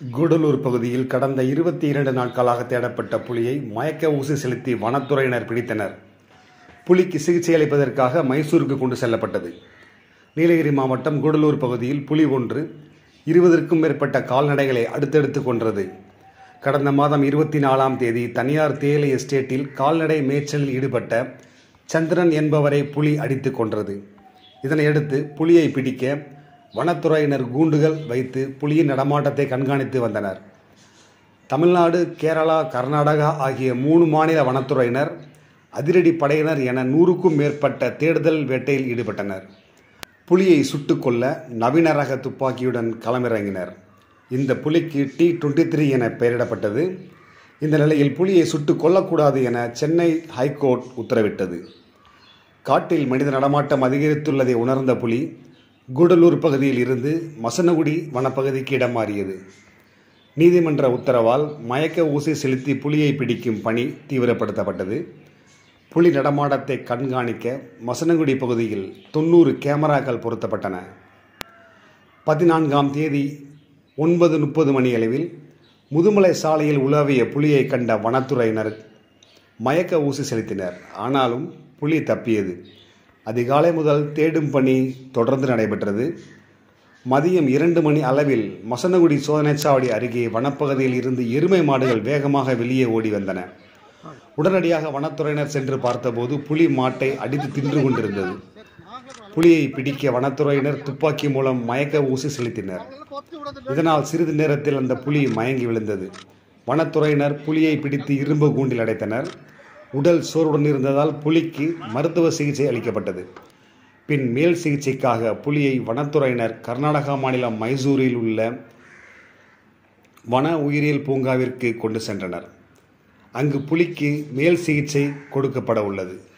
கூடலூர் பகுதியில் கடந்த இருபத்தி இரண்டு நாட்களாக தேடப்பட்ட புலியை மயக்க ஊசி செலுத்தி வனத்துறையினர் பிடித்தனர் புலிக்கு சிகிச்சை அளிப்பதற்காக மைசூருக்கு கொண்டு செல்லப்பட்டது நீலகிரி மாவட்டம் கூடலூர் பகுதியில் புலி ஒன்று இருபதற்கும் மேற்பட்ட கால்நடைகளை அடுத்தடுத்து கொன்றது கடந்த மாதம் இருபத்தி நாலாம் தேதி தனியார் தேயிலை எஸ்டேட்டில் கால்நடை மேய்ச்சலில் ஈடுபட்ட சந்திரன் என்பவரை புலி அடித்து கொன்றது இதனையடுத்து புலியை பிடிக்க வனத்துறையினர் கூண்டுகள் வைத்து புலியின் நடமாட்டத்தை கண்காணித்து வந்தனர் தமிழ்நாடு கேரளா கர்நாடகா ஆகிய மூணு மாநில வனத்துறையினர் அதிரடி படையினர் என நூறுக்கும் மேற்பட்ட தேடுதல் வேட்டையில் ஈடுபட்டனர் புலியை சுட்டுக் கொல்ல நவீன ரக துப்பாக்கியுடன் களமிறங்கினர் இந்த புலிக்கு டி டுவெண்ட்டி த்ரீ என பெயரிடப்பட்டது இந்த நிலையில் புலியை சுட்டுக் கொல்லக்கூடாது என சென்னை ஹைகோர்ட் உத்தரவிட்டது காட்டில் மனித நடமாட்டம் அதிகரித்துள்ளதை உணர்ந்த புலி கூடலூர் பகுதியில் இருந்து மசனகுடி வனப்பகுதிக்கு இடம் மாறியது நீதிமன்ற உத்தரவால் மயக்க ஊசி செலுத்தி புலியை பிடிக்கும் பணி தீவிரப்படுத்தப்பட்டது புலி நடமாட்டத்தை கண்காணிக்க மசனகுடி பகுதியில் தொண்ணூறு கேமராக்கள் பொருத்தப்பட்டன பதினான்காம் தேதி ஒன்பது முப்பது மணியளவில் முதுமலை சாலையில் உலாவிய புலியை கண்ட வனத்துறையினர் மயக்க ஊசி செலுத்தினர் ஆனாலும் புலி தப்பியது அதிகாலை முதல் தேடும் பணி தொடர்ந்து நடைபெற்றது மதியம் இரண்டு மணி அளவில் மசனகுடி சோதனைச்சாவடி அருகே வனப்பகுதியில் இருந்து எருமை மாடுகள் வேகமாக வெளியே ஓடி வந்தன உடனடியாக வனத்துறையினர் சென்று பார்த்தபோது புலி மாட்டை அடித்து தின்று கொண்டிருந்தது புலியை பிடிக்க வனத்துறையினர் துப்பாக்கி மூலம் மயக்க ஊசி செலுத்தினர் இதனால் சிறிது நேரத்தில் அந்த புலி மயங்கி விழுந்தது வனத்துறையினர் புலியை பிடித்து இரும்பு கூண்டில் அடைத்தனர் உடல் சோர்வுடன் இருந்ததால் புலிக்கு மருத்துவ சிகிச்சை அளிக்கப்பட்டது பின் மேல் சிகிச்சைக்காக புலியை வனத்துறையினர் கர்நாடகா மாநிலம் மைசூரில் உள்ள வன உயிரியல் பூங்காவிற்கு கொண்டு சென்றனர் அங்கு புலிக்கு மேல் சிகிச்சை கொடுக்கப்பட உள்ளது